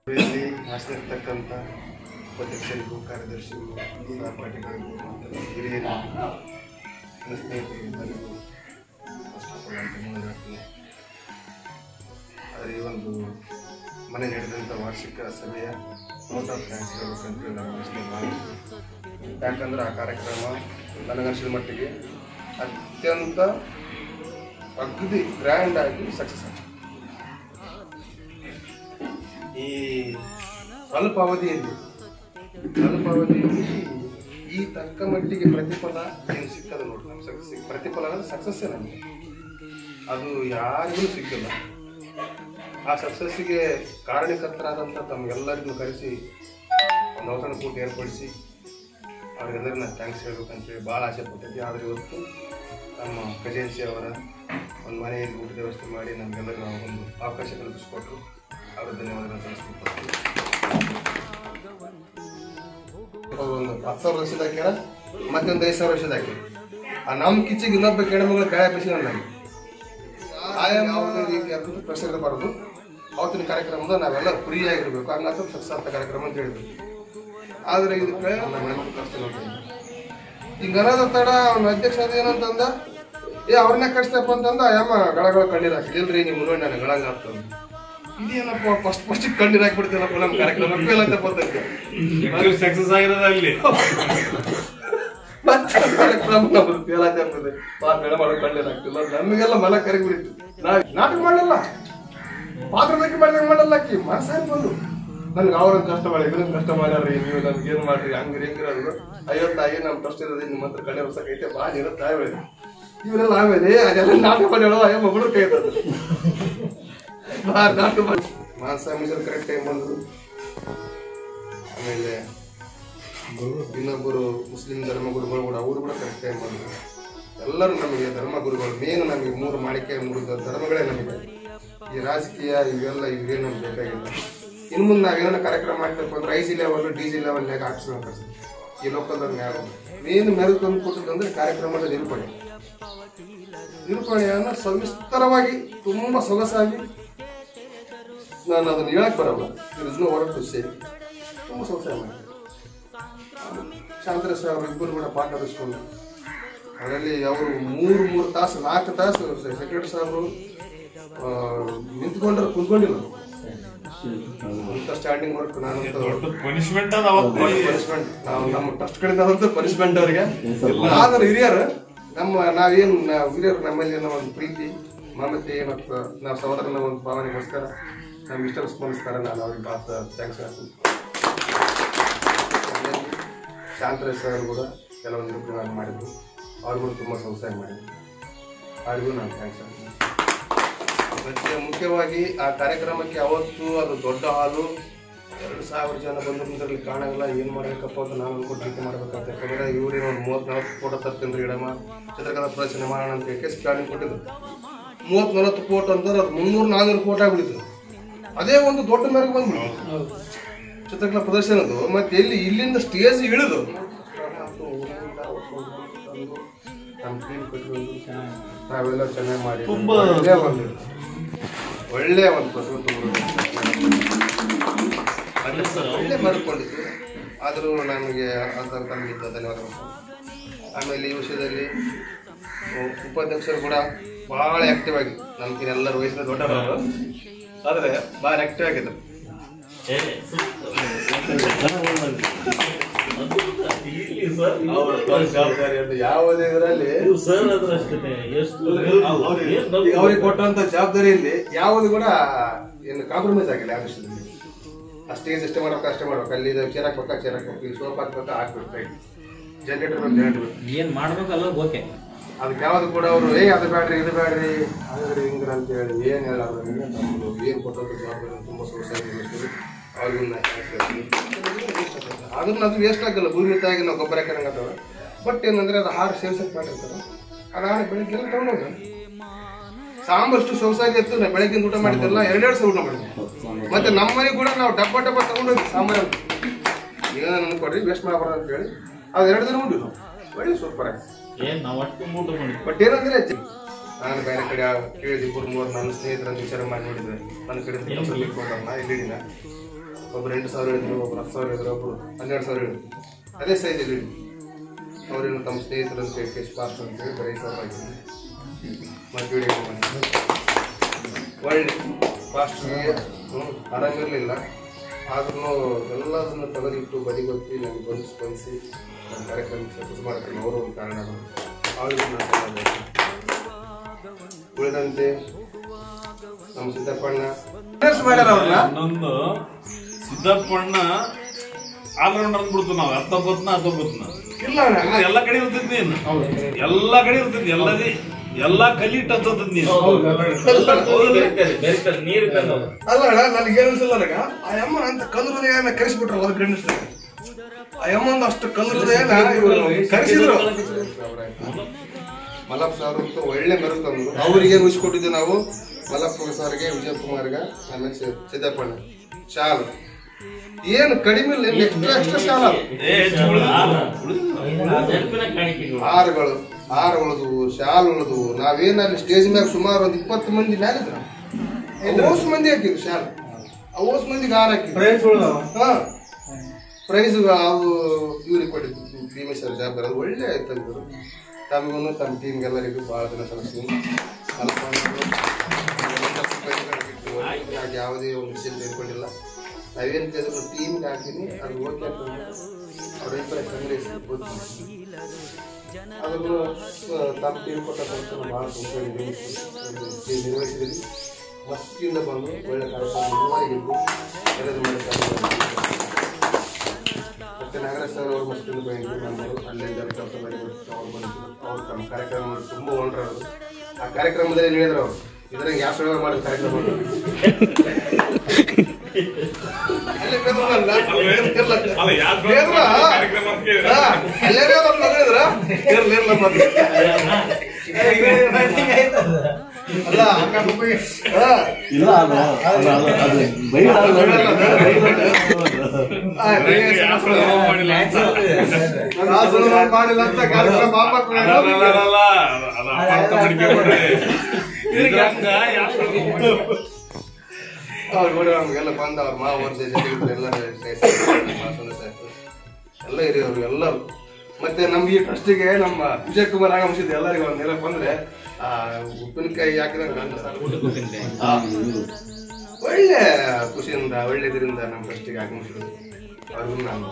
ಇಲ್ಲಿ ಹಾಸನಿರ್ತಕ್ಕಂಥ ಉಪಾಧ್ಯಕ್ಷರಿಗೂ ಕಾರ್ಯದರ್ಶಿಗೂ ಸಹಪಾಠಿಗಳಿಗೂ ಮತ್ತು ಹಿರಿಯರಿಗೂ ನನ್ನ ಸ್ನೇಹಿತರಿಗೂ ಎಲ್ಲರಿಗೂ ಫಸ್ಟ್ ಆಫ್ ಆಲ್ ಧನ್ಯವಾದಗಳು ಆದರೆ ಈ ಒಂದು ಮನೆ ನಡೆದಂಥ ವಾರ್ಷಿಕ ಸಭೆಯ ನೋಟ್ ಆಫ್ ಥ್ಯಾಂಕ್ಸ್ ಹೇಳ್ಬೇಕಂತ ನಾನು ಯೋಚನೆ ಮಾಡಿ ಯಾಕಂದ್ರೆ ಆ ಕಾರ್ಯಕ್ರಮ ನನಗನ್ಸಿದ ಮಟ್ಟಿಗೆ ಅತ್ಯಂತ ಅಗದಿ ಗ್ರ್ಯಾಂಡ್ ಆಗಿ ಸಕ್ಸಸ್ ಆಗಿದೆ ಈ ಸ್ವಲ್ಪ ಅವಧಿಯಲ್ಲಿ ಸ್ವಲ್ಪ ಅವಧಿಯಲ್ಲಿ ಈ ತಕ್ಕ ಮಟ್ಟಿಗೆ ಪ್ರತಿಫಲ ಏನು ಸಿಕ್ಕದ ನೋಡಿ ನಮ್ಗೆ ಸಕ್ಸಸ್ ಪ್ರತಿಫಲ ಅಂದ್ರೆ ಸಕ್ಸಸ್ಸೇ ನಮಗೆ ಅದು ಯಾರಿಗೂ ಸಿಕ್ಕಿಲ್ಲ ಆ ಸಕ್ಸಸ್ಸಿಗೆ ಕಾರಣಕರ್ತರಾದಂಥ ತಮಗೆಲ್ಲರಿಗೂ ಕರೆಸಿ ಒಂದು ಔತಣ ಕೂಟ ಏರ್ಪಡಿಸಿ ಅವ್ರಿಗೆಲ್ಲರಿಗೂ ನಾನು ಥ್ಯಾಂಕ್ಸ್ ಹೇಳ್ಬೇಕಂತೇಳಿ ಭಾಳ ಆಸೆ ಪಟ್ಟಿದ್ದೆ ಆದರೆ ಇವತ್ತು ನಮ್ಮ ಖಜಾನ್ಸಿ ಅವರ ಒಂದು ಮನೆಯಲ್ಲಿ ಊಟದ ವ್ಯವಸ್ಥೆ ಮಾಡಿ ನಮಗೆಲ್ಲರಿಗೂ ಒಂದು ಅವಕಾಶ ಕಲ್ಪಿಸಿಕೊಟ್ರು ಅವರ ಧನ್ಯವಾದಗಳನ್ನು ಸಲ್ಲಿಸ್ತೀನಿ ಒಂದು ಹತ್ತು ಸಾವಿರ ವರ್ಷದ ಹಾಕ್ಯಾರ ಮತ್ತೊಂದು ಐದು ಸಾವಿರ ವರ್ಷದ ಹಾಕಿ ಆ ನಮ್ಮ ಕಿಚ್ಚಿಗೆ ಇನ್ನೊಬ್ಬ ಕೆಡಮಗಳು ಕಾಯ ಬಿಸಿ ನನಗೆ ಆಯಾಮ ಯಾವುದೇ ರೀತಿಯಾದ ಪ್ರೆಷರ್ ಇರಬಾರ್ದು ಅವತ್ತಿನ ಕಾರ್ಯಕ್ರಮದ ನಾವೆಲ್ಲ ಫ್ರೀ ಆಗಿರ್ಬೇಕು ಹಂಗಂತ ಸಕ್ಸಸ್ ಆಗ್ತ ಕಾರ್ಯಕ್ರಮ ಅಂತ ಹೇಳಿದ್ರು ಆದ್ರೆ ಇದಕ್ಕೆ ನಮ್ಮ ಹೆಣ್ಮಕ್ಳು ಕಷ್ಟ ನೋಡ್ತೀನಿ ಹಿಂಗ ಅನ್ನೋದ ತಡ ಅವ್ನ ಅಧ್ಯಕ್ಷ ಅದ ಏನಂತಂದ ಏ ಅವ್ರನ್ನೇ ಕಷ್ಟಪ್ಪ ಅಂತಂದ ಆಯಮ್ಮ ಗಳಗಳ ಕಣ್ಣೀರ್ ಹಾಕಿ ಇಲ್ರಿ ನೀವು ನೋಡಿ ನಾನು ಗಳಂಗ ಆಗ್ತಂದ ಇದೇನಪ್ಪ ಫಸ್ಟ್ ಫಸ್ಟ್ ಕಣ್ಣೀರ್ ಹಾಕ್ಬಿಡ್ತೀನಪ್ಪ ನಮ್ಮ ಕಾರ್ಯಕ್ರಮ ಫೇಲ್ ಅಂತ ಬರ್ತೈತೆ ಸಕ್ಸಸ್ ಆಗಿರೋದು ಅಲ್ಲಿ ಮತ್ತೆ ಕಾರ್ಯಕ್ರಮ ನಮ್ದು ಫೇಲ್ ಆಯ್ತು ಆಗ್ತದೆ ಪಾತ್ರ ಮೇಡಮ್ ಅವ್ರ ಕಣ್ಣೀರ್ ಹಾಕ್ತಿಲ್ಲ ನಮಗೆಲ್ಲ ಮನ ಕರಗಿಬಿಡಿತ್ತು ನಾ ನಾಟಕ ಮಾಡಲ್ಲ ಪಾತ್ರದಕ್ಕೆ ಮಾಡಿದಂಗೆ ಮಾಡಲ್ಲ ಆಕಿ ಮನಸ್ಸಾರಿ ಬಂದು ನನ್ಗೆ ಅವ್ರನ್ನ ಕಷ್ಟ ಮಾಡಿ ಇವ್ರನ್ನ ಕಷ್ಟ ಮಾಡ್ಯಾರ್ರಿ ನೀವು ನಮ್ಗೆ ಏನ್ ಮಾಡ್ರಿ ಹಂಗ್ರಿ ಹೆಂಗ್ರಿ ಅಂದ್ರು ಅಯ್ಯೋ ತಾಯಿ ನಮ್ ಟ್ರಸ್ಟ್ ಇರೋದು ನಿಮ್ಮ ಹತ್ರ ಕಣ್ಣೆ ಹೊಸಕೈತೆ ಬಾ ನೀರ ತಾಯಿ ಬೆಳೆ ಇವರೆಲ್ಲ ಆಮೇಲೆ ಅದೆಲ್ಲ ನಾಟಕ ಮಾಡಿ ಹೇಳೋ ಅಯ್ಯೋ ಮಗಳು ಕೈ ಇದ್ದದ್ದು ಬಾ ನಾಟಕ ಮಾಡಿ ಮಾನಸ ಮಿಸಲ್ ಕರೆಕ್ಟ್ ಟೈಮ್ ಬಂದ್ರು ಆಮೇಲೆ ಇನ್ನೊಬ್ಬರು ಮುಸ್ಲಿಂ ಧರ್ಮಗುರುಗಳು ಕೂಡ ಅವರು ಕೂಡ ಕರೆಕ್ಟ್ ಟೈಮ್ ಬಂದರು ಎಲ್ಲರೂ ನಮಗೆ ಧರ್ಮಗುರುಗಳು ಮೇನ್ ನಮಗೆ ಮೂರು ಮಾಳಿಕೆ ಮೂರು ದ- ಧರ್ಮಗಳೇ ನಮಗೆ ಈ ರಾಜಕೀಯ ಇವೆಲ್ಲ ಇವೇನು ನಮ್ಗೆ ಬೇಕಾಗಿಲ್ಲ ಇನ್ನು ಮುಂದೆ ನಾವೇನೋ ಕಾರ್ಯಕ್ರಮ ಮಾಡ್ತಪ್ಪ ಅಂದ್ರೆ I G level D G ಲೆವೆಲ್ನಾಗ ಹಾಕ್ಸ್ಬೇಕು ಈ ಲೋಕಲ್ದವ್ರನ್ನ ಯಾರು ಮೇನ್ ಮೆರುಗು ತಂದು ಕೊಟ್ಟದಂದ್ರೆ ಕಾರ್ಯಕ್ರಮದ ನಿರೂಪಣೆ ನಿರೂಪಣೆಯನ್ನು ಸವಿಸ್ತರವಾಗಿ ತುಂಬ ಸೊಗಸಾಗಿ ನಾನು ಅದನ್ನು ಹೇಳಕ್ ಬರಲ್ಲ ಇನ್ನು ಹೊರಟು ಸೇರಿ ತುಂಬ ಸೊಗಸಾಗಿ ಮಾಡಿ ಶಾಂತರಸ್ ಅವರು ಇಬ್ಬರು ಕೂಡ ಪಾಠರಿಸ್ಕೊಂಡು ಅದರಲ್ಲಿ ಅವರು ಮೂರು ಮೂರು ತಾಸು ನಾಲ್ಕು ತಾಸು ಸೆಕ್ರೆಟರಿ ಸಾಹೇಬರು ಆ, ನಿಂತ್ಕೊಂಡ್ರೆ ಕುಂತ್ಕೊಂಡಿಲ್ಲ ಅಂತ ಸ್ಟ್ಯಾಂಡಿಂಗ್ ವರ್ಕ್ ನಾನು ದೊಡ್ಡ ಪನಿಷ್ಮೆಂಟ್ ಅದ ಅವತ್ತು ಪನಿಷ್ಮೆಂಟ್ ನಾವು ನಮ್ಮ ಟ್ರಸ್ಟ್ ಕಡೆಯಿಂದ ಪನಿಷ್ಮೆಂಟ್ ಅವರಿಗೆ ಆದ್ರೆ ಹಿರಿಯರು ನಮ್ಮ ನಾವೇನು ನಾವು ಹಿರಿಯರು ನಮ್ಮಲ್ಲಿ ಏನೋ ಒಂದು ಪ್ರೀತಿ ಮಮತೆ ಮತ್ತು ನಾವು ಸಹೋದರನ ಒಂದು ಭಾವನೆಗೋಸ್ಕರ ನಮ್ಗೆ ಇಷ್ಟ ಸ್ಮರಿಸ್ತಾರೆ ನಾನು ಅವ್ರಿಗೆ ಭಾಳ ಥ್ಯಾಂಕ್ಸ್ ಹೇಳ್ತೀನಿ ಶಾಂತರೇಶ್ ಸರ್ ಕೂಡ ಕೆಲವೊಂದು ನಿರೂಪಣೆ ಮಾಡಿದ್ರು ಅವ್ರಿಗೂ ತುಂಬ ಸಂಸ್ಥೆ ಮಾಡಿದ್ರು ಅವ್ರಿಗೂ ನಾನು ಥ್ಯಾಂಕ್ಸ್ ಹೇಳ್ತೀನಿ ಮತ್ತೆ ಮುಖ್ಯವಾಗಿ ಆ ಕಾರ್ಯಕ್ರಮಕ್ಕೆ ಅವತ್ತು ಅದು ದೊಡ್ಡ ಹಾಲು ಎರಡು ಸಾವಿರ ಜನ ಬಂದು ನಿಂತಿರ್ಲಿ ಕಾಣಂಗಿಲ್ಲ ಏನು ಮಾಡ್ಬೇಕಪ್ಪ ಅಂತ ನಾನು ಅನ್ಕೊಂಡು ಟೀಕೆ ಮಾಡ್ಬೇಕಂತ ಯಾಕಂದ್ರೆ ಇವ್ರೇನು ಒಂದು ಮೂವತ್ತು ನಲವತ್ತು ಫೋಟೋ ತರ್ತೀನಿ ಇಡಮ್ಮ ಚಿತ್ರಕಲಾ ಪ್ರದರ್ಶನ ಮಾಡೋಣ ಅಂತ ಹೇಳಿ ಪ್ಲಾನಿಂಗ್ ಕೊಟ್ಟಿದ್ರು ಮೂವತ್ತು ನಲವತ್ತು ಫೋಟೋ ಅಂದ್ರೆ ಅದು ಮುನ್ನೂರು ನಾನ್ನೂರು ಫೋಟೋ ಆಗ್ಬಿಟ್ಟಿತ್ತು ಅದೇ ಒಂದು ದೊಡ್ಡ ಮೇರೆಗೆ ಬಂದ್ಬಿಟ್ಟು ಚಿತ್ರಕಲಾ ಪ್ರದರ್ಶನದ್ದು ಮತ್ತೆ ಎಲ್ಲಿ ಇಲ್ಲಿಂದ ಸ್ಟೇಜ್ ಇಳಿದು ನಮ್ಮ ಟೀಮ್ ಕಟ್ಕೊಂಡು ನಾವೆಲ್ಲ ಚೆನ್ನಾಗಿ ಮಾಡಿ ತುಂಬಾ- ಒಳ್ಳೆ ಒಂದು ಒಳ್ಳೆ ಒಂದು ಪ್ರತಿಭೆ ಒಳ್ಳೆ ಮಾಡಿಕೊಂಡಿದ್ದು ಆದರೂ ನಮಗೆ ಅದರ ತಮಗಿದ್ದ ಧನ್ಯವಾದಗಳು ಆಮೇಲೆ ಈ ವಿಷಯದಲ್ಲಿ ಉ- ಉಪಾಧ್ಯಕ್ಷರು ಕೂಡ ಭಾಳ ಆಕ್ಟಿವ್ ಆಗಿ ನಮ್ಗೆ ಎಲ್ಲರ ವಯಸ್ಸಿನ ದೊಡ್ಡವರು ಆದರೆ ಭಾಳ ಆಕ್ಟಿವ್ ಆಗಿದ್ರು ಜವಾಬ್ದಾರಿಯನ್ನು ಯಾವುದೇ ಇದರಲ್ಲಿ ಸರ್ ಅದ್ರ ಅಷ್ಟೇ ಎಷ್ಟು ಈಗ ಅವ್ರಿಗೆ ಕೊಟ್ಟಂತ ಜವಾಬ್ದಾರಿಯಲ್ಲಿ ಯಾವುದು ಕೂಡ ಏನು ಕಾಂಪ್ರಮೈಸ್ ಆಗಿಲ್ಲ ಯಾವ ವಿಷಯದಲ್ಲಿ ಆ ಸ್ಟೇಜ್ ಎಷ್ಟೇ ಮಾಡ್ಬೇಕು ಅಷ್ಟೇ ಮಾಡ್ಬೇಕು ಅಲ್ಲಿ ಚೇರ್ ಹಾಕ್ಬೇಕಾ ಚೇರ್ ಹಾಕ್ಬೇಕು ಇಲ್ಲಿ ಸೋಫಾ ಹಾಕ್ಬೇಕಾ ಹಾಕ್ಬೇಕು ರೈಟ್ ಜನರೇಟರ್ ಬೇಕು ಜನರೇಟರ್ ಏನ್ ಮಾಡ್ಬೇಕಲ್ಲ ಓಕೆ ಅದಕ್ಕೆ ಯಾವ್ದು ಕೂಡ ಅವರು ಏ ಅದು ಬೇಡ್ರಿ ಇದು ಬೇಡ್ರಿ ಹಂಗ್ರಿ ಹಿಂಗ್ರಿ ಅಂತ ಹೇಳಿ ಏನ್ ಹೇಳಲ್ಲ ನಮ್ದು ಏನ್ ಕೊಟ್ಟಂತ ಜವಾಬ್ದಾರಿ ತುಂಬ ಸೊಸೈಟಿ ಅವ್ರಿಗೂ ನಾ ಹೇಳ್ತೀನಿ. ಅದನ್ನ ಅದು ವೇಸ್ಟ್ ಆಗಲ್ಲ ಭೂಮಿ ತಾಯಿಗೆ ನಾವು ಗೊಬ್ಬರ ಹಾಕಂಗತ್ತವ ಬಟ್ ಏನಂದ್ರೆ ಅದು ಹಾರು ಸೇವ್ಸಕ್ ಮಾಡಿರ್ತಾರೆ ಅದು ಹಾಡು ಬೆಳಿಗ್ಗೆ ಎಲ್ಲ ತಗೊಂಡೋಗ ಸಾಂಬಾರ್ ಅಷ್ಟು ಸೊಗಸಾಗಿ ಇತ್ತು ನಾವು ಬೆಳಗ್ಗಿಂದ ಊಟ ಮಾಡಿದ್ದೆಲ್ಲ ಎರಡೆರಡು ಸಲ ಊಟ ಮಾಡಿದ್ವಿ ಮತ್ತೆ ನಮ್ಮ ಮನೆಗೆ ಕೂಡ ನಾವು ಡಬ್ಬ ಡಬ್ಬ ತಗೊಂಡೋಗಿ ಸಾಂಬಾರು ಏನೋ ನನ್ಗೆ ಕೊಡ್ರಿ ವೇಸ್ಟ್ ಮಾಡಬಾರ್ದು ಅಂತ ಹೇಳಿ ಅದು ಎರಡು ದಿನ ಉಂಟು ನಾವು ಒಳ್ಳೆ ಸೂಪರ್ ಆಗಿ ಏನ್ ನಾವ್ ಅಷ್ಟು ಊಟ ಮಾಡಿದ್ವಿ ಬಟ್ ಏನಂದ್ರೆ ಜ- ನಾನು ಬೇರೆ ಕಡೆ ಕೇಳಿದ ಇಬ್ಬರು ಮೂರು ನನ್ನ ಸ್ನೇಹಿತರನ್ನು ವಿಚಾರ ಮಾಡಿ ನೋಡಿದ್ರೆ ನನ್ನ ಕಡೆ ಕೆಲಸ ಬಿಟ್ಕೊಂಡಲ್ಲ ಇಲ್ಲಿನ ಒಬ್ರು ಎಂಟು ಸಾವಿರ ಹೇಳಿದ್ರು ಒಬ್ರು ಹತ್ತು ಸಾವಿರ ಹೇಳಿದ್ರು ಒಬ್ರು ಹನ್ನೆರಡು ಸಾವಿರ ಹೇಳಿದ್ರು ಅದೇ ಸೈಜ್ ಹೇಳಿ ಅವರೇನು ತಮ್ಮ ಸ್ನೇಹಿತರು ಅಂತ ಹೇಳಿ ಪಾಸ್ಟ್ ಅಂತ ಹೇಳಿ ಬರೀ ಸಾವಿರ ಆಗಿದೆ ಮದುವೆ ಒಳ್ಳೆ ಪಾಸ್ಟ್ಗೆ ಆರಾಮಿರಲಿಲ್ಲ ಆದ್ರೂ ಎಲ್ಲದನ್ನು ತೆಗೆದಿಟ್ಟು ಬದಿಗೊತ್ತಿ ನನಗೆ ಬಂದು ಸ್ಪಂದಿಸಿ ನನ್ನ ಕಾರ್ಯಕ್ರಮಕ್ಕೆ ಸಕ್ಸಸ್ ಮಾಡ್ತಾರೆ ಅವರು ಒಂದು ಕಾರಣ ಅವರಿಗೆ ನಾನು ಧನ್ಯವಾದ. ಉಳಿದಂತೆ ನಮ್ಮ ಸಿದ್ದಪ್ಪಣ್ಣ ಮಾಡ್ಯಾರ ಅವ್ರನ್ನ ಇನ್ನೊಂದು ಸಿದ್ದಪ್ಪಣ್ಣ ಆಲ್ರೌಂಡರ್ ಅಂದ್ಬಿಡ್ತು ನಾವು ಹತ್ತೊಂಬತ್ತನ ಹತ್ತೊಂಬತ್ತನ ಇಲ್ಲ ಅಣ್ಣ. ಎಲ್ಲ ಕಡೆ ಇರ್ತಿದ್ ನೀನು ಎಲ್ಲಾ ಕಡೆ ಇರ್ತಿದ್ ಎಲ್ಲದೇ ಎಲ್ಲಾ ಕಲಿಟ್ ಅಂತದ್ ನೀನು ಹೌದಲ್ಲ? ಬೆರಿತದೆ ನೀರು ತಂದು ಅಲ್ಲ ಅಣ್ಣ ನನಗೆ ಏನು ಅನ್ಸಲ್ಲ ನನಗ ಆ ಅಮ್ಮ ಅಂತ ಕಲ್ಲು ಹೃದಯನ ಕರೆಸಿಬಿಟ್ರು ಅವ್ರ ಗಂಡಸ್ರ ಆ ಅಮ್ಮಂದು ಅಷ್ಟು ಕಲ್ಲು ಹೃದಯನ ಇವರು ಕರೆಸಿದ್ರು ಮಲ್ಲಪ್ಪ ಸರ್ ಅಂತೂ ಒಳ್ಳೆ ಮೆರುಗು ತಂದ್ರು ಅವರಿಗೆ ಉಳಿಸ್ಕೊಟ್ಟಿದ್ದು ನಾವು ಮಲ್ಲಪ್ಪ ಸರ್ಗೆ ವಿಜಯ್ ಕುಮಾರ್ಗೆ ಆಮೇಲೆ ಸಿ- ಸಿದ್ದಪ್ಪಣ್ಣ ಶಾಲು ಏನು ಕಡಿಮೆ ಇಲ್ಲ ಎಕ್ಸ್ಟ್ರಾ ಎಕ್ಸ್ಟ್ರಾ ಶಾಲ ಏ, ಹೆಚ್ಚು ಉಳಿದಿಲ್ಲ. ಉಳಿದಿಲ್ಲ. ನೆನಪಿನ ಕಾಣಿಕೆಗಳು ಹಾರಗಳು ಹಾರ ಉಳಿದು ಶಾಲ್ ಉಳಿದು ನಾವೇನಲ್ಲಿ ಸ್ಟೇಜ್ ಮ್ಯಾಗ ಸುಮಾರು ಒಂದು ಇಪ್ಪತ್ತು ಮಂದಿ ಮ್ಯಾಲಿದ್ರು ಓಸ್ ಮಂದಿ ಹಾಕಿದ್ರು ಶಾಲ್ ಆ ಓಸ್ ಮಂದಿಗೆ ಹಾರ ಹಾಕಿದ್ರು ಹಾ ಪ್ರೈಸ್ ಅವು ಇವ್ರಿಗೆ ಕೊಟ್ಟಿದ್ದು ಭೀಮೇಶ್ ಸರ್ ಜವಾಬ್ದಾರಿ ಅದು ಒಳ್ಳೆ ತಂದಿದ್ರು ತಮಗೂ ತಮ್ಮ ಟೀಮ್ಗೆ ಎಲ್ಲರಿಗೂ ಭಾಳ ದಿನ ಸಲ್ಲಿಸ್ತೀನಿ ಯಾವುದೇ ಒಂದು ವಿಷಯ ತಿಳ್ಕೊಂಡಿಲ್ಲ ನಾವೇನು ಕೇಳಿದ್ರು ಟೀಮ್ಗೆ ಹಾಕಿನಿ ಅದು ಓಕೆ ಅವ್ರ ಅಭಿಪ್ರಾಯ ಸಂಗ್ರಹಿಸಿ ಓದ್ತೀನಿ ಅದನ್ನು ತಮ್ಮ ಟೀಮ್ ಕೊಟ್ಟ ಕೆಲಸ ಭಾಳ ಸಂತೋಷ ನಿರ್ವಹಿಸಿದ್ರಿ ಮಸ್ತಿಯಿಂದ ಬಂದು ಒಳ್ಳೆ ಕಾರ್ಯಕ್ರಮ ನಿರ್ವಹಿಸಿದ್ದು ಎಲ್ಲರೂ ಮಾಡಿ ಮತ್ತೆ ನಾಗರಾಜ್ ಸರ್ ಅವರು ಮಸ್ತಿಂದ ಬಂದಿದ್ದು ಬಂದರು ಅಲ್ಲೇ ಜನ ಕೆಲಸ ಮಾಡಿಬಿಟ್ಟು ಅವ್ರು ಬಂದಿದ್ರು ಅವ್ರು ತಮ್ಮ ಕಾರ್ಯಕ್ರಮ ನೋಡಿ ತುಂಬ ಹೊಂಟ್ರವರು ಆ ಕಾರ್ಯಕ್ರಮದಲ್ಲಿ ಏನು ಹೇಳಿದ್ರು ಅವರು ಇದ್ರಾಗ ಯಾವ ಸಲ ಮಾಡಿದ ಕಾರ್ಯಕ್ರಮ ಅಲ್ಲೇ ಬೇದ್ರಲ್ಲ? ಅಲ್ಲ, ಯಾರ್ ಬಂದ್ರು ಬೇದ್ರ? ಕಾರ್ಯಕ್ರಮ ಅಂತ ಕೇಳಿದ್ರೆ? ಹಾ, ಅಲ್ಲೇ ಬೇದ್ರ ಅಂತ ಹೇಳಿದ್ರ? ಇರ್ಲಿ, ಇರ್ಲಿ ಮತ್ತೆ. ಅಲ್ಲ, ಅಕ್ಕ ಮಗುಗೆ. ಹಾ. ಇಲ್ಲ ಅದು ಅದು ಅದು- ಅದು ಬೈಡ್ ಅಲ್ಲ. ಆ, ನಂಗೆ ಯಾವ ಸುಳ್ಳು ಮಾಡಿಲ್ಲ ಅಂತ. ಆ ಸುಳ್ಳು ಮಾಡಿಲ್ಲ ಅಂತ ಕಾರ್ಯಕ್ರಮ ಪಾಪ ಅಲ್ಲ, ಅಲ್ಲ, ಅಲ್ಲ, ಅಲ್ಲ. ಅದು ಅಪ್ಪ ಅರ್ಥ ಮಾಡ್ಕೊಬೇಡ್ರಿ. ಇದ್ರಂಗ ಯಾವ ಸುಳ್ಳು ಮಾಡಿಲ್ಲ. ಅವ್ರು ನೋಡಿ ನಮ್ಗೆಲ್ಲ ಬಂದ ಅವ್ರ ಮಾವ ಒಂದೇ ಜೊತೆ ಎಲ್ಲ ಸೇರ್ಸಿ ಭಾಷಣ ಸಾಯ್ತು. ಎಲ್ಲ ಹಿರಿಯವರು ಎಲ್ಲರೂ ಮತ್ತೆ ನಮ್ಗೆ ಈ ಟ್ರಸ್ಟಿಗೆ ನಮ್ಮ ವಿಜಯ್ ಕುಮಾರ್ ಆಗಮಿಸಿದ್ದು ಎಲ್ಲರಿಗೂ ಒಂದು ನೆನಪು ಬಂದ್ರೆ ಆ ಉಪ್ಪಿನಕಾಯಿ ಹಾಕಿದಂಗೆ ನನ್ನ ಸರ್ ಆ, ಒಳ್ಳೆ ಖುಷಿಯಿಂದ ಒಳ್ಳೆ ಇದರಿಂದ ನಮ್ಮ ಟ್ರಸ್ಟಿಗೆ ಆಗಮಿಸಿದ್ರು ಅವ್ರಿಗೂ ನಾನು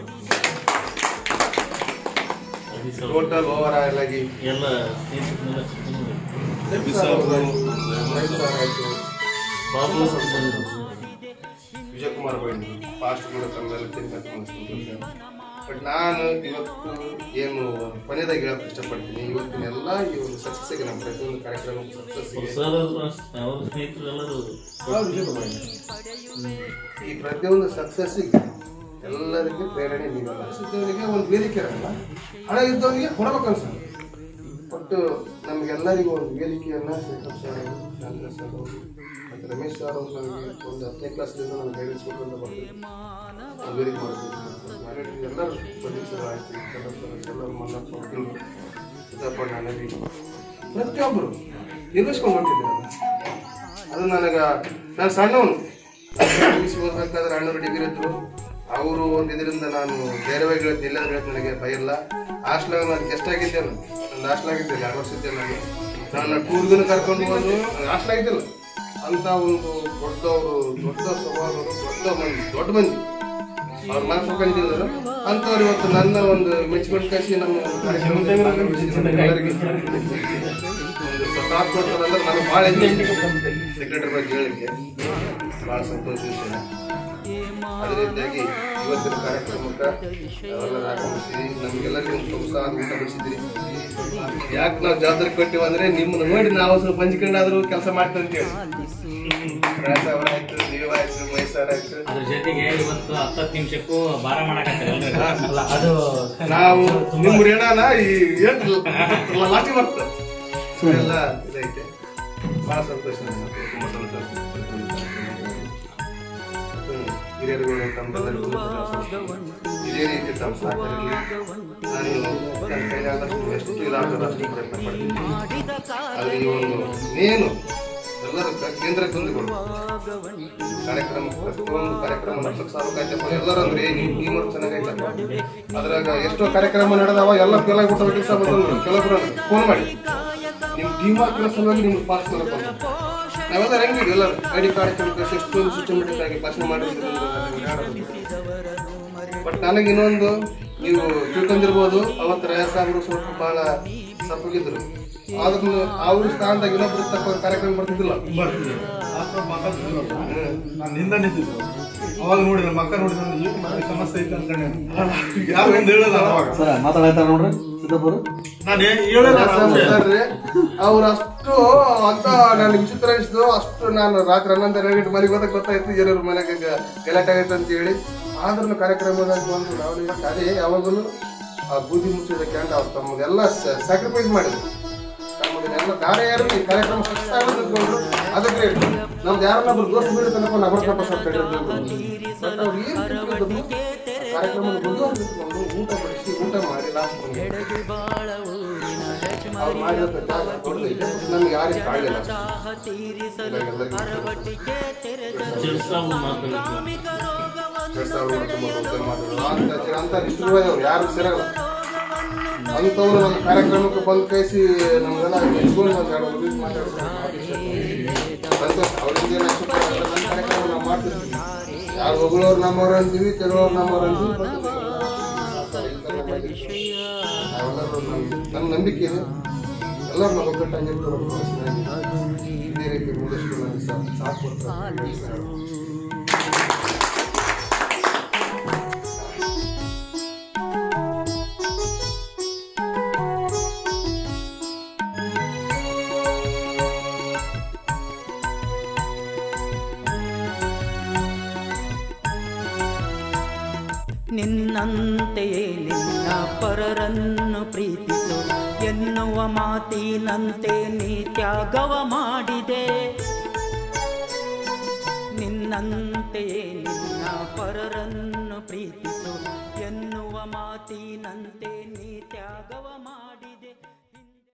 ಟೋಟಲ್ ಓವರ್ ಆಲ್ ಆಗಿ ಎಲ್ಲ ಸ್ನೇಹಿತರನ್ನೆಲ್ಲ ಕರ್ಕೊಂಡು ಮಹೇಶ್ ಸರ್ ಆಯ್ತು ಬಾಬು ಸ್ವಲ್ಪ ಬಂದ್ರು. ವಿಜಯ್ ಕುಮಾರ್ ಬಂದ್ರು ಫಾಸ್ಟ್ ತಮ್ಮೆಲ್ಲ ಬಟ್ ನಾನು ಇವತ್ತು ಏನು ಕೊನೆಯದಾಗಿ ಹೇಳಕ್ ಇಷ್ಟಪಡ್ತೀನಿ ಇವತ್ತಿನ ಎಲ್ಲ ಈ ಒಂದು ಸಕ್ಸಸ್ಗೆ ನಮ್ಮ ಪ್ರತಿಯೊಂದು ಕಾರ್ಯಕ್ರಮ ಸಕ್ಸಸ್ಗೆ ಸರ್ ಆದ್ರು ಅಷ್ಟೇ, ಅವ್ರ ಸ್ನೇಹಿತರು ಎಲ್ಲರೂ ಈ ಪ್ರತಿಯೊಂದು ಸಕ್ಸಸ್ಸಿಗೆ ಎಲ್ಲರಿಗೂ ಪ್ರೇರಣೆ ನೀವಲ್ಲ ಸಿದ್ದವನಿಗೆ ಒಂದು ವೇದಿಕೆ ಇರಲ್ಲ ಹಣ ಇದ್ದವನಿಗೆ ಕೊಡಬೇಕು ಅನ್ಸುತ್ತೆ ಒಟ್ಟು ನಮಗೆಲ್ಲರಿಗೂ ಒಂದು ವೇದಿಕೆಯನ್ನ ಶೇಖರ್ ಸರ್ ಅವರು, ನಾಗರಾಜ್ ಸರ್ ಅವರು, ಮತ್ತು ರಮೇಶ್ ಸರ್ ಅವರು ನನಗೆ ಒಂದು ಹತ್ತನೇ ಕ್ಲಾಸ್ನಿಂದ ನನಗೆ ಗೈಡೆನ್ಸ್ ಕೊಟ್ಟು ಬರ್ತಿದ್ರು ಒಂದು ವೇದಿಕೆ ಮಾಡ್ತಿದ್ರು ಎಲ್ಲರೂ ಪ್ರದೀಪ್ ಸರ್ ಆಯ್ತು ಕನ್ನಡ ಸರ್ ಎಲ್ಲರೂ ಮಲ್ಲಪ್ಪ ವಕೀಲರು ಸಿದ್ದಪ್ಪಣ್ಣ ನಬಿ ಪ್ರತಿಯೊಬ್ಬರು ನಿರ್ವಹಿಸ್ಕೊಂಡು ಹೊಂಟಿದ್ದಾರೆ ಅದು ನನಗೆ ನಾನು ಸಣ್ಣವನು ಮುಗಿಸಿ ಓದ್ಬೇಕಾದ್ರೆ ಅಣ್ಣವರು ಡಿಗ್ರಿ ಇದ್ರು ಅವರು ಒಂದು ಇದರಿಂದ ನಾನು ಬೇರೆವಾಗಿ ಹೇಳ್ತೀನಿ ಎಲ್ಲಾದ್ರೂ ಹೇಳ್ತೀನಿ ನನಗೆ ಭಯ ಇಲ್ಲ ಹಾಸ್ಟ್ಲಾಗ ನಾನು ಗೆಸ್ಟ್ ಆಗಿದ್ದೆ ನಾನು ಒಂದು ಹಾಸ್ಟ್ಲಾಗಿದ್ದೆ ಎರಡು ವರ್ಷ ಇದ್ದೆ ನಾನು ನನ್ನ ಟೂರ್ಗೂ ಕರ್ಕೊಂಡು ಹೋದ್ರು ನಾನು ಹಾಸ್ಟ್ಲಾಗಿದ್ದಿಲ್ಲ ಅಂತ ಒಂದು ದೊಡ್ಡವರು ದೊಡ್ಡ ಸ್ವಭಾವಗಳು ದೊಡ್ಡ ಮಂದಿ ದೊಡ್ಡ ಮಂದಿ ಅವ್ರ ಮನಸ್ಸು ಕಂಡಿದ್ರು ಅಂಥವ್ರು ಇವತ್ತು ನನ್ನ ಒಂದು ಮೆಚ್ಚಿಕೊಂಡು ಕಳಿಸಿ ನಮ್ಮ ಕಾರ್ಯಕ್ರಮದಲ್ಲಿ ಭಾಗವಹಿಸಿದ ಎಲ್ಲರಿಗೂ ಒಂದು ಸಾಥ್ ಕೊಡ್ತಾರಂದ್ರೆ ನನಗೆ ಭಾಳ ಸೆಕ್ರೆಟರಿ ಬಗ್ಗೆ ಹೇಳಿಕೆ ಭಾಳ ಸಂತೋಷ ವಿಷಯ ಅದೇ ರೀತಿಯಾಗಿ ಇವತ್ತಿನ ಕಾರ್ಯಕ್ರಮಕ್ಕೆ ನಾವೆಲ್ಲರೂ ಆಗಮಿಸಿದ್ರಿ ನಮಗೆಲ್ಲರಿಗೂ ಒಂದು ಪ್ರೋತ್ಸಾಹ ಊಟ ಬಡಿಸಿದ್ರಿ ಯಾಕೆ ನಾವು ಜವಾಬ್ದಾರಿ ಕೊಟ್ಟಿವಿ ಅಂದ್ರೆ ನಿಮ್ಮನ್ನ ನೋಡಿ ನಾವು ಸ್ವಲ್ಪ ಹಂಚ್ಕೊಂಡಾದ್ರೂ ಕೆಲಸ ಮಾಡ್ತೀವಿ ಅಂತೇಳಿ ರಾಜ ಅವರಾಯ್ತು ನೀವಾಯ್ತು ಮೈಸೂರಾಯ್ತು ಅದ್ರ ಜೊತೆಗೆ ಇವತ್ತು ಹತ್ತತ್ತು ನಿಮಿಷಕ್ಕೂ ಭಾರ ಮಾಡಕತ್ತಾರೆ ಅಲ್ಲ ಅದು ನಾವು ನಿಮ್ಮ ಋಣನ ಈ ಏನು ಲಾಟಿ ಬರ್ತದೆ ಎಲ್ಲ ಇದೈತೆ ಭಾಳ ಸಂತೋಷ ನನಗೆ. ತುಂಬ ಸಂತೋಷ ಹ್ಮ್. ಹಿರಿಯರುಗಳು ತಮ್ಮೆಲ್ಲರಿಗೂ ಇದೇ ರೀತಿ ತಮ್ಮ ಸಹಕಾರದಲ್ಲಿ ನಾನು ನನ್ನ ಕೈಲಾದಷ್ಟು ಎಷ್ಟು ಇದಾಗ್ತದೆ ಅಷ್ಟು ಪ್ರಯತ್ನ ಪಡ್ತೀನಿ ಆದರೆ ಈ ಒಂದು ನೇನು ಎಲ್ಲದಕ್ಕೆ ಕೇಂದ್ರ ಬಿಂದುಗಳು ಕಾರ್ಯಕ್ರಮ ಪ್ರತಿಯೊಂದು ಕಾರ್ಯಕ್ರಮ ನಡ್ಸಕ್ ಸಾಕಾಯ್ತಪ್ಪ ಎಲ್ಲರೂ ಅಂದ್ರೆ ನೀವು ಟೀಮ್ ವರ್ಕ್ ಚೆನ್ನಾಗೈತಪ್ಪ ಅದ್ರಾಗ ಎಷ್ಟೋ ಕಾರ್ಯಕ್ರಮ ನಡೆದವ ಎಲ್ಲ ಕೆಲ ಬಿಟ್ಟು ಕೆಲಸ ಬಂದ್ರು ಕೆಲವೊಬ್ರು ಫೋನ್ ಮಾಡಿ ನಿಮ್ ಟೀಮ್ ವರ್ಕ್ ಸಲುವಾಗಿ ನಿಮ್ಗೆ ಪಾಸ್ ಮಾಡಪ್ಪ ನಾವೆಲ್ಲ ಹೆಂಗಿದ್ವಿ ಎಲ್ಲರೂ ಐ ಡಿ ಕಾರ್ಯಕ್ರಮ ಎಷ್ಟು ಸಿಸ್ಟಮೆಟಿಕ್ ಆಗಿ ಭಾಷಣ ಮಾಡಿದ್ರು ಬಟ್ ನನಗೆ ಇನ್ನೊಂದು ನೀವು ತಿಳ್ಕೊಂಡಿರ್ಬೋದು ಅವತ್ತು ರಯ ಸಾಹೇಬರು ಸ್ವಲ್ಪ ಬಹಳ ಸಪ್ಪಗಿದ್ರು ಆದ್ರೂ ಅವ್ರ ಸ್ಥಾನದಾಗ ಇನ್ನೊಬ್ರು ತಪ್ಪ ಕಾರ್ಯಕ್ರಮ ಬರ್ತಿದ್ದಿಲ್ಲ ಬರ್ತಿದ್ದೆ ಆತರ ಮಾತಾಡ್ತಿದ್ರಲ್ಲ ನಾನು ನಿಂದ ನಿಂತಿದ್ದು ಅವಾಗ ನೋಡಿ ನಮ್ಮ ಅಕ್ಕ ನೋಡಿದ್ರೆ ಏನು ಮಾಡಿ ಸಮಸ್ಯೆ ಐತೆ ಅನ್ಕೊಂಡೆ ಯಾರು ಒಂದು ಹೇಳಲ್ಲ ಅವಾಗ ಸರ್ ಮಾತಾಡ್ತಾರ ನೋಡ್ರಿ ಸಿದ್ದಪ್ಪರು ನಾನು ಹೇಳಲ್ಲ ನಾನು. ಅವ್ರು ಅಷ್ಟು ಅಂತ ನನಗೆ ವಿಚಿತ್ರ ಅನಿಸ್ತು ಅಷ್ಟು ನಾನು ರಾತ್ರಿ ಹನ್ನೊಂದು ಎರಡು ಗಂಟೆ ಮನೆಗೆ ಹೋದಾಗ ಗೊತ್ತಾಯ್ತು ಜನರ ಮನೆಗೆ ಗ- ಗಲಾಟೆ ಆಗೈತೆ ಅಂತ ಹೇಳಿ ಆದ್ರೂ ಕಾರ್ಯಕ್ರಮದಾಗ ಬಂದು ನಾವು ಇವತ್ತು ಅದೇ ಯಾವಾಗಲೂ ಆ ಬೂದಿ ಮುಚ್ಚಿದ ಕ್ಯಾಂಡ ಅವ್ರು ತಮ್ಮದೆಲ್ಲ ಸ್ಯಾಕ್ರಿಫೈಸ್ ಮಾಡಿದ್ರು ತಮ್ಮದನ್ನೆಲ್ಲ ಬೇರೆ ಯಾರು ಈ ಕಾರ್ಯಕ್ರಮ ಸಕ್ಸಸ್ ಆಗೋದು ಅದಕ್ಕೆ ನಮ್ದು ಯಾರನ್ನೊಬ್ರು ದೋಸ್ತ ಬೀಳುತ್ತಲ್ಲಪ್ಪ ನಗರಪ್ಪ ಸರ್ ಬಟ್ ಅವ್ರು ಏನು ತಿಳ್ಕೊಂಡಿದ್ರು, ಆ ಕಾರ್ಯಕ್ರಮದ ಮುಂದುವರೆಸಿಕೊಂಡು ಊಟ ಬಡಿಸಿ ಊಟ ಮಾಡಿ ಲಾಸ್ಟ್ ಅವ್ರು ಮಾಡಿದ ಜಾಗ ದೊಡ್ಡದೈತೆ ನಮ್ಗೆ ಯಾರಿಗೆ ಕಾಣಲಿಲ್ಲ ಚಿರ್ಸಾವು ಮಾತಾಡ್ತಾರೆ ಅಂತ ನಿಷ್ಠುರವಾದವ್ರು ಯಾರು ಸೇರಲ್ಲ ಅಂಥವ್ರು ನಮ್ಮ ಕಾರ್ಯಕ್ರಮಕ್ಕೆ ಬಂದು ಕೈಸಿ ನಮಗೆಲ್ಲ ನೆಚ್ಕೊಂಡು ಒಂದು ಎರಡು ಮೂರು ಮಾತಾಡ್ತಾರೆ ಸಂತೋಷ ಅವರಿಂದ ಏನು ಅಷ್ಟು ನಮ್ಮ ಕಾರ್ಯಕ್ರಮ ನಾವು ಮಾಡ್ತಿರ್ತೀವಿ ಯಾರು ಹೊಗಳವ್ರು ನಮ್ಮವ್ರು ಅಂತೀವಿ ತೆಗಳವ್ರು ನಮ್ಮವ್ರು ಅಂತೀವಿ ನಾವೆಲ್ಲರೂ ನಮ್ಮ ನಮ್ಮ ನಂಬಿಕೆ ಇದೆ ಎಲ್ಲರೂ ನಾವು ಒಗ್ಗಟ್ಟಾಗಿರ್ತಾರೆ ಇದೇ ರೀತಿ ಮುಂದಷ್ಟು ನಮಗೆ ಸಾಥ್- ಸಾಥ್ ಕೊಡ್ತಾರೆ ಅಂತ ಹೇಳ್ತೀನಿ. ನಿನ್ನಂತೆಯೇ ನಿನ್ನ ಪರರನ್ನು ಪ್ರೀತಿಸು ಎನ್ನುವ ಮಾತಿನಂತೆ ನೀ ತ್ಯಾಗವ ಮಾಡಿದೆ ನಿನ್ನಂತೆಯೇ ನಿನ್ನ ಪರರನ್ನು ಪ್ರೀತಿಸು ಎನ್ನುವ ಮಾತಿನಂತೆ ನೀ ತ್ಯಾಗವ ಮಾಡಿ